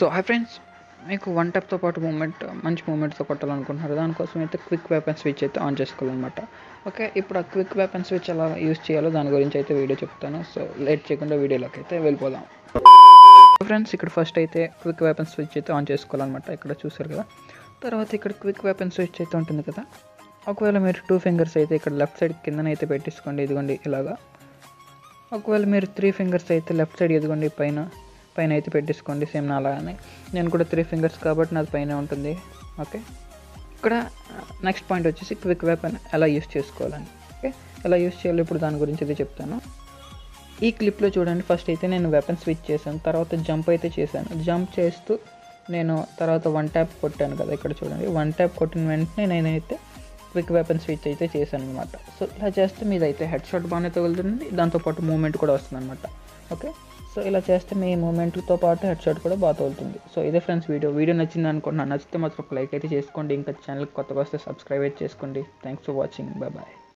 so hi friends మీకు one టెప్తో పాటు మూమెంట్ మంచి మూమెంట్తో కొట్టాలనుకుంటున్నారు దానికోసం అయితే క్విక్ వెపన్ స్విచ్ అయితే ఆన్ చేసుకోవాలన్నమాట ఓకే ఇప్పుడు ఆ క్విక్ వెపన్ స్విచ్ ఎలా యూస్ చేయాలో దాని గురించి అయితే వీడియో చెప్తాను సో లేట్ చేయకుండా వీడియోలోకి అయితే వెళ్ళిపోదాం ఫ్రెండ్స్ ఇక్కడ ఫస్ట్ అయితే క్విక్ వెపన్ స్విచ్ అయితే ఆన్ చేసుకోవాలన్నమాట ఇక్కడ చూసారు కదా తర్వాత ఇక్కడ క్విక్ వెపన్ స్విచ్ అయితే ఉంటుంది కదా ఒకవేళ మీరు టూ ఫింగర్స్ అయితే ఇక్కడ లెఫ్ట్ సైడ్ కిందనైతే పెట్టేసుకోండి ఇదిగోండి ఇలాగా ఒకవేళ మీరు త్రీ ఫింగర్స్ అయితే లెఫ్ట్ సైడ్ ఎదుగుండి పైన పైన అయితే పెట్టేసుకోండి సేమ్ నా అలానే నేను కూడా త్రీ ఫింగర్స్ కాబట్టి నాది పైన ఉంటుంది ఓకే ఇక్కడ నెక్స్ట్ పాయింట్ వచ్చేసి క్విక్ వెపన్ ఎలా యూస్ చేసుకోవాలని ఓకే ఎలా యూస్ చేయాలో ఇప్పుడు దాని గురించి అయితే చెప్తాను ఈ క్లిప్లో చూడండి ఫస్ట్ అయితే నేను వెపన్ స్విచ్ చేశాను తర్వాత జంప్ అయితే చేశాను జంప్ చేస్తూ నేను తర్వాత వన్ ట్యాప్ కొట్టాను కదా ఇక్కడ చూడండి వన్ ట్యాప్ కొట్టిన వెంటనే నేనైతే క్విక్ వెపన్ స్విచ్ అయితే చేశాను అనమాట సో ఇలా చేస్తే మీదైతే హెడ్ షాట్ బాగానే తగులుతుంది దాంతోపాటు మూమెంట్ కూడా వస్తుంది అనమాట ఓకే సో ఇలా చేస్తే మీ మూమెంట్తో పాటు హెడ్ షాట్ కూడా బాగా తగులుతుంది సో ఇదే ఫ్రెండ్స్ వీడియో వీడియో నచ్చింది అనుకుంటున్నాను నచ్చితే మాత్రం ఒక లైక్ అయితే చేసుకోండి ఇంకా ఛానల్ కొత్తగా వస్తే సబ్స్క్రైబ్ అయితే చేసుకోండి thanks for watching bye bye